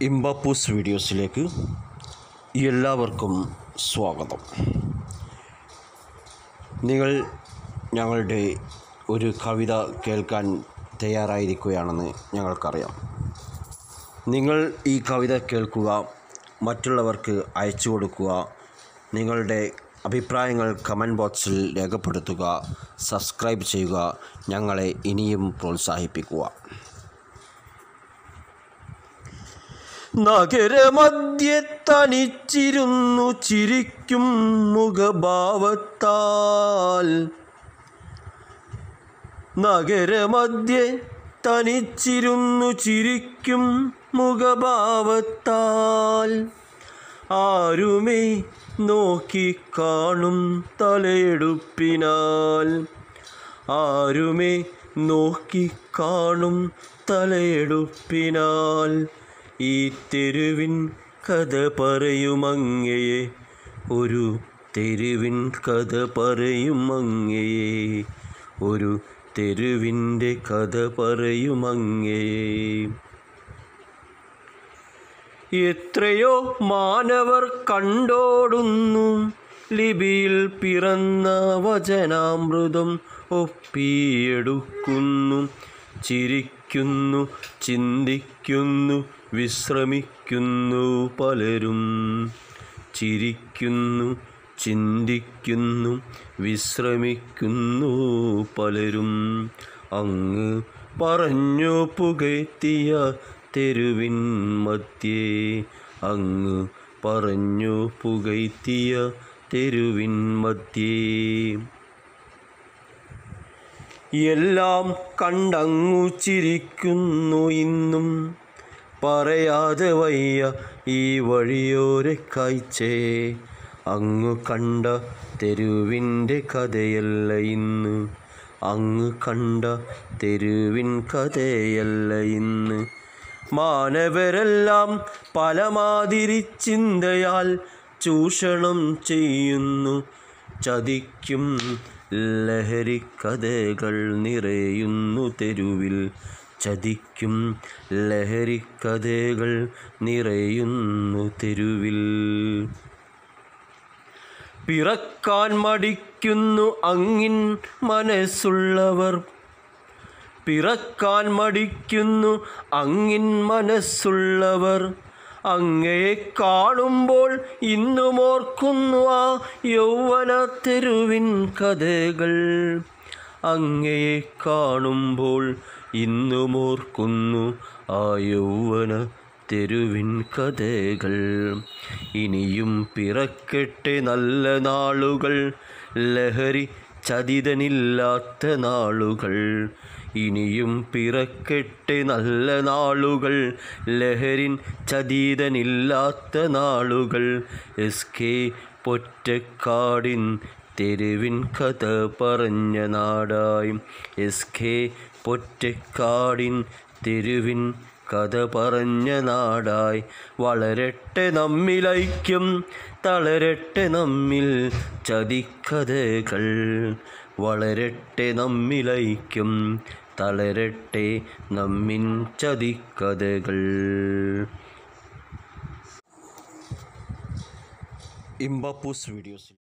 ഇമ്പപ്പൂസ് വീഡിയോസിലേക്ക് എല്ലാവർക്കും സ്വാഗതം നിങ്ങൾ ഞങ്ങളുടെ ഒരു കവിത കേൾക്കാൻ തയ്യാറായിരിക്കുകയാണെന്ന് ഞങ്ങൾക്കറിയാം നിങ്ങൾ ഈ കവിത കേൾക്കുക മറ്റുള്ളവർക്ക് അയച്ചു കൊടുക്കുക നിങ്ങളുടെ അഭിപ്രായങ്ങൾ കമൻറ്റ് ബോക്സിൽ രേഖപ്പെടുത്തുക സബ്സ്ക്രൈബ് ചെയ്യുക ഞങ്ങളെ ഇനിയും പ്രോത്സാഹിപ്പിക്കുക നഗരമധ്യെ തനിച്ചിരുന്നു ചിരിക്കും മുഖഭാവത്താൽ നഗരമധ്യെ തനിച്ചിരുന്നു ചിരിക്കും മുഖഭാവത്താൽ ആരുമേ നോക്കിക്കാണും തലയെടുപ്പിനാൽ ആരുമേ നോക്കിക്കാണും തലയെടുപ്പിനാൽ ഈ തെരുവിൻ കഥ പറയുമങ്ങയെ ഒരു തെരുവിൻ കഥ പറയുമങ്ങയെ ഒരു തെരുവിൻ്റെ കഥ പറയുമങ്ങയെ എത്രയോ മാനവർ കണ്ടോടുന്നു ലിപിയിൽ പിറന്ന വചനാമൃതം ഒപ്പിയെടുക്കുന്നു ചിരിക്കുന്നു ചിന്തിക്കുന്നു വിശ്രമിക്കുന്നു പലരും ചിരിക്കുന്നു ചിന്തിക്കുന്നു വിശ്രമിക്കുന്നു പലരും അങ്ങ് പറഞ്ഞു പുകഴ്ത്തിയ തെരുവിൻ മധ്യേ അങ്ങ് പറഞ്ഞു പുകഴ്ത്തിയ തെരുവിൻ മധ്യേ എല്ലാം കണ്ടങ്ങു ചിരിക്കുന്നു ഇന്നും പറയാതെ വയ്യ ഈ വഴിയോരെ കാഴ്ചേ അങ്ങ് കണ്ട തെരുവിൻ്റെ കഥയല്ല ഇന്ന് അങ്ങ് കണ്ട തെരുവിൻ കഥയല്ല ഇന്ന് മാനവരെല്ലാം പലമാതിരി ചിന്തയാൽ ചൂഷണം ചെയ്യുന്നു ചതിക്കും ലഹരിക്കഥകൾ നിറയുന്നു തെരുവിൽ ചതിക്കും ലഹരിക്കഥകൾ നിറയുന്നു തെരുവിൽ പിറക്കാൻ മടിക്കുന്നു അങ്ങിൻ മനസ്സുള്ളവർ പിറക്കാൻ മടിക്കുന്നു അങ്ങിൻ മനസ്സുള്ളവർ അങ്ങയെ കാണുമ്പോൾ ഇന്നും ഓർക്കുന്നു ആ യൗവന തെരുവിൻ കഥകൾ അങ്ങയെ കാണുമ്പോൾ ഇന്നും ഓർക്കുന്നു ആ യൗവന തെരുവിൻ കഥകൾ ഇനിയും പിറക്കട്ടെ നല്ല നാളുകൾ ലഹരി ചതിതനില്ലാത്ത നാളുകൾ ഇനിയും പിറക്കട്ടെ നല്ല നാളുകൾ ലഹരിൻ ചതീതനില്ലാത്ത നാളുകൾ എസ് കെ പൊറ്റക്കാടിൻ തെരുവിൻ കഥ പറഞ്ഞ നാടായും എസ് കെ പൊറ്റക്കാടിൻ തെരുവിൻ കഥ പറഞ്ഞ നാടായി വളരട്ടെ നമ്മിലൈക്യം തളരട്ടെ നമ്മിൽ ചതിക്കഥകൾ വളരട്ടെ നമ്മിലൈക്യം തളരട്ടെ നമ്മിൻ ചതിക്കഥകൾ ഇമ്പപ്പൂസ് വീഡിയോസ്